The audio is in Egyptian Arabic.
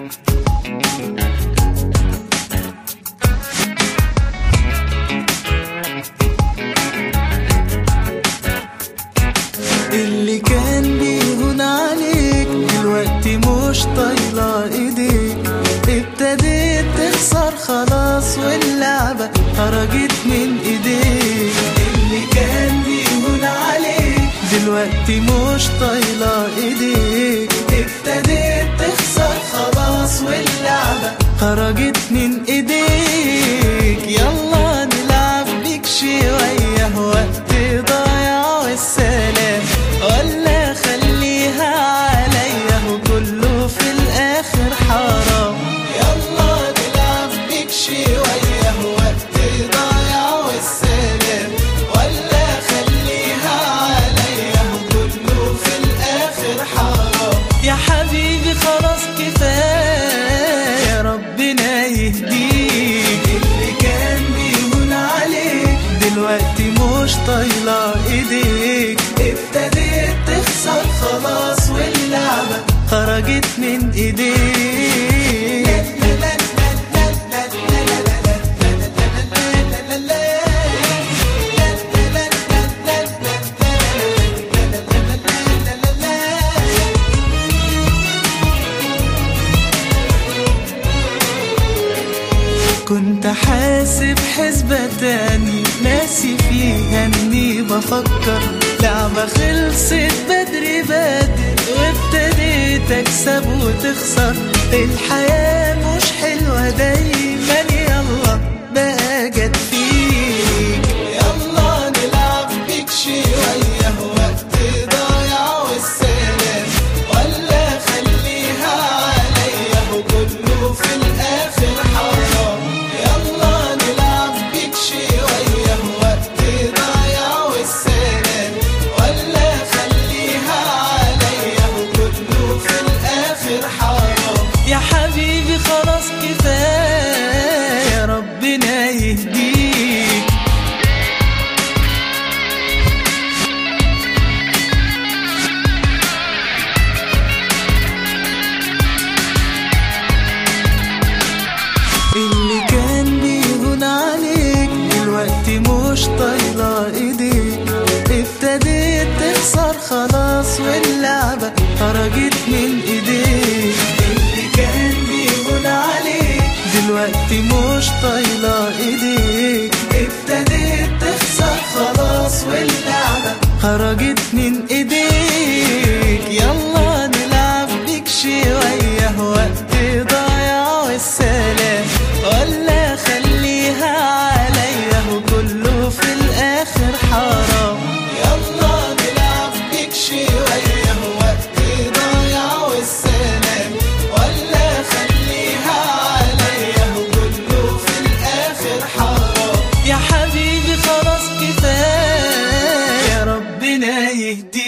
اللي كان بيهون عليك دلوقتي مش طايلة ايديك ابتديت تخسر خلاص واللعبة خرجت من ايديك اللي كان بيهون عليك دلوقتي مش طايلة ايديك ابتديت تخسر خلاص واللعبة خرجت من ايديك يلا نلعب بيك شوية وقت ضايع والسلام ولا خليها عليا وكله في الاخر حرام يلا نلعب بيك شوية وقت ضايع والسلام ولا خليها عليا وكله في الاخر حرام يا حبيبي خلاص كفاية ربنا يهديك اللي كان بيهون عليك دلوقتي مش طايلة ايديك ابتديت تخسر خلاص واللعبة خرجت من ايديك كنت حاسب حسبة تاني ناسي فيها اني بفكر لعبة خلصت بدري بدري وابتديت اكسب وتخسر الحياة مش حلوة دايما يلا بقى جت فيك يلا نلعب بيك شوية وقت ضايع والسلام ولا خليها عليا وكله في الاخر حرام يلا نلعب بيك شوية وقت ضايع والسلام ولا خليها عليا وكله في الاخر حرام يا حبيبي خلاص كفاية ربنا يهديك اللي كان بيهون عليك دلوقتي مش طايلة ايديك ابتديت تخسر خلاص واللعبة خرجت من ايديك اللي كان بيهون عليك دلوقتي مش طايلة ايديك ابتديت تخسر خلاص واللعبة خرجت من ايديك يلا نلعب بيك شوية وقت ضايع والسلام ولا خليها عليا وكله في الاخر حرام يلا نلعب بيك شوية وقت ضايع والسلام ولا خليها عليا وكله في الاخر حرام يا حبيبي خلاص كفاية ربنا يهديك